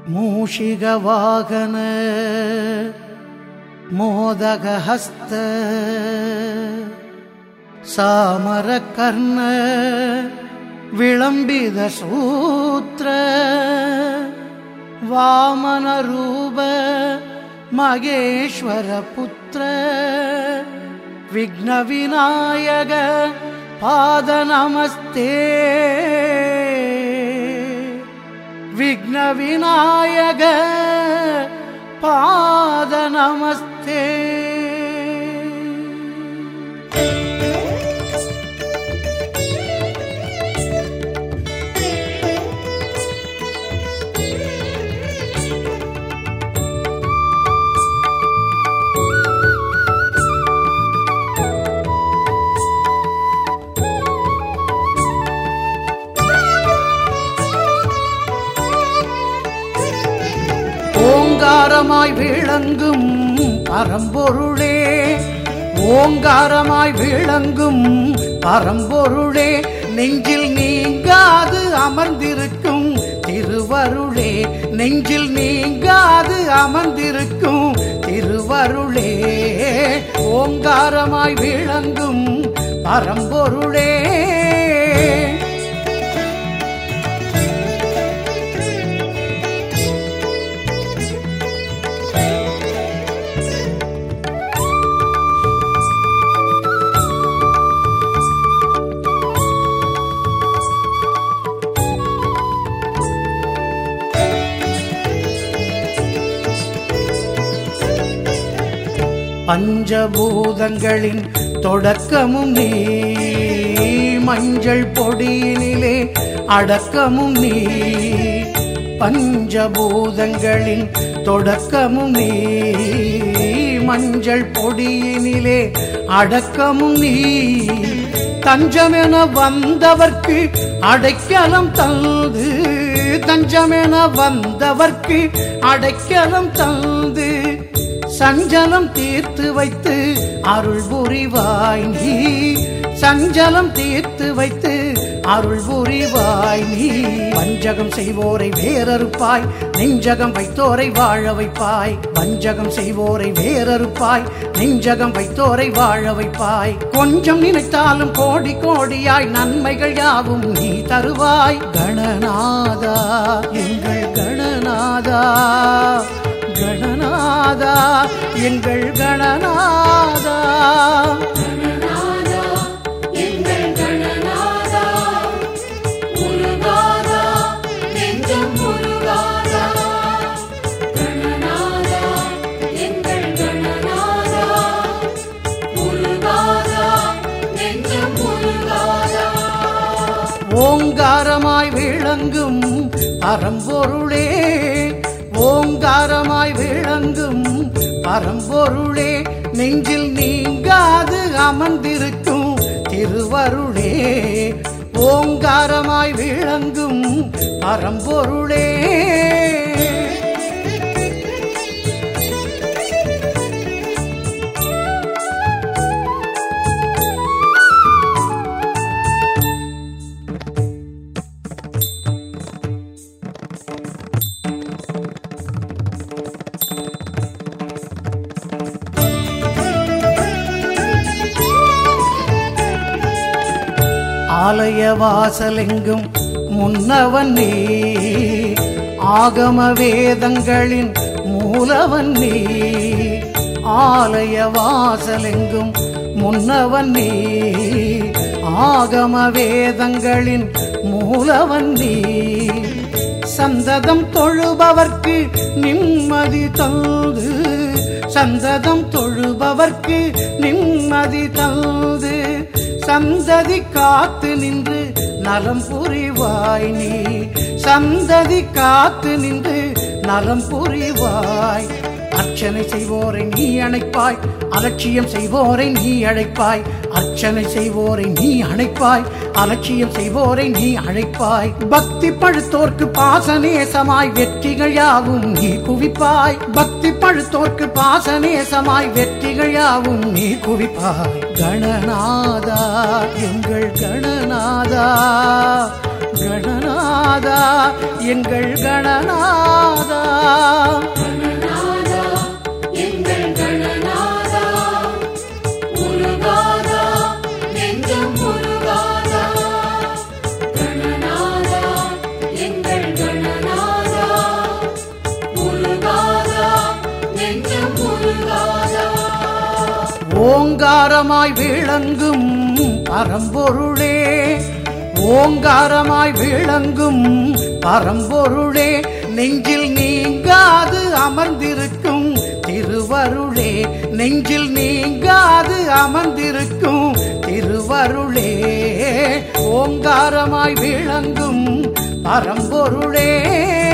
मूषिगवाहन मोदगहस्त सामरकर्ण विलम्बितसूत्र वामनरूप मगेश्वरपुत्र विघ्नविनायक पादनमस्ते विघ्नविनायक पादनमस्ते ஓங்காரமாய் விளங்கும் பரம்பொருளே ஓங்காரமாய் விளங்கும் பரம்பொருளே நெஞ்சில் நீங்காது அமர்ந்திருக்கும் திருவருளே நெஞ்சில் நீங்காது அமர்ந்திருக்கும் திருவருளே ஓங்காரமாய் விளங்கும் பரம்பொருளே பஞ்சபூதங்களின் தொடக்கமும் நீ மஞ்சள் பொடியினிலே அடக்கமும் நீ பஞ்சபூதங்களின் தொடக்கமும் நீ மஞ்சள் பொடியினிலே அடக்கமும் நீ தஞ்சமென வந்தவர்க்கு அடைக்கலம் தந்து தஞ்சமென வந்தவர்க்கு அடைக்கலம் தந்து சஞ்சலம் தீர்த்து வைத்து அருள் புரிவாய் நீ சஞ்சலம் தீர்த்து வைத்து அருள் புரிவாய் நீ வஞ்சகம் செய்வோரை வேறறுப்பாய் நெஞ்சகம் வைத்தோரை வாழ வைப்பாய் வஞ்சகம் செய்வோரை வேறறுப்பாய் நெஞ்சகம் வைத்தோரை வாழ வைப்பாய் கொஞ்சம் நினைத்தாலும் கோடி கோடியாய் நன்மைகள் யாவும் நீ தருவாய் கணநாதா எங்கள் கணநாதா கணநாதா எங்கள் கணநாதா கணநாதா எங்கள் கணநாதா முருகாதா நெஞ்சம் முருகாதா கணநாதா எங்கள் கணநாதா முருகாதா நெஞ்சம் முருகாதா ஓங்காரமாய் விளங்கும் பரம்பொருளே ஓங்காரமாய் விளங்கும் பரம்பொருளே நெஞ்சில் நீங்காது அமர்ந்திருக்கும் திருவருளே ஓங்காரமாய் விளங்கும் பரம்பொருளே ஆலய வாசலெங்கும் முன்னவன் நீ ஆகம வேதங்களின் மூலவன் நீ ஆலய வாசலெங்கும் முன்னவன் நீ ஆகம வேதங்களின் மூலவன் நீ சந்ததம் தொழுபவர்க்கு நிம்மதி தந்து சந்ததம் தொழுபவர்க்கு நிம்மதி தந்து சந்ததி காத்து நின்று நலம் புரிவாய் நீ சந்ததி காத்து நின்று நலம் புரிவாய் அர்ச்சனை செய்வோரை நீ அணைப்பாய் அலட்சியம் செய்வோரை நீ அழைப்பாய் அர்ச்சனை செய்வோரை நீ அணைப்பாய் அலட்சியம் செய்வோரை நீ அழைப்பாய் பக்தி பழுத்தோர்க்கு பாசநேசமாய் வெற்றிகள் யாவும் நீ குவிப்பாய் பக்தி பழுத்தோர்க்கு பாசநேசமாய் வெற்றிகள் யாவும் நீ குவிப்பாய் கணநாதா எங்கள் கணநாதா கணநாதா எங்கள் கணநாதா கணநாதா எங்கள் கணநாதா முருகாதா நெஞ்சம் முருகாதா கணநாதா எங்கள் கணநாதா முருகாதா நெஞ்சம் முருகாதா ஓங்காரமாய் விளங்கும் பரம்பொருளே ஓங்காரமாய் விளங்கும் பரம்பொருளே நெஞ்சில் நீங்காது அமர்ந்திருக்கும் திருவருளே நெஞ்சில் நீங்காது அமர்ந்திருக்கும் திருவருளே ஓங்காரமாய் விளங்கும் பரம்பொருளே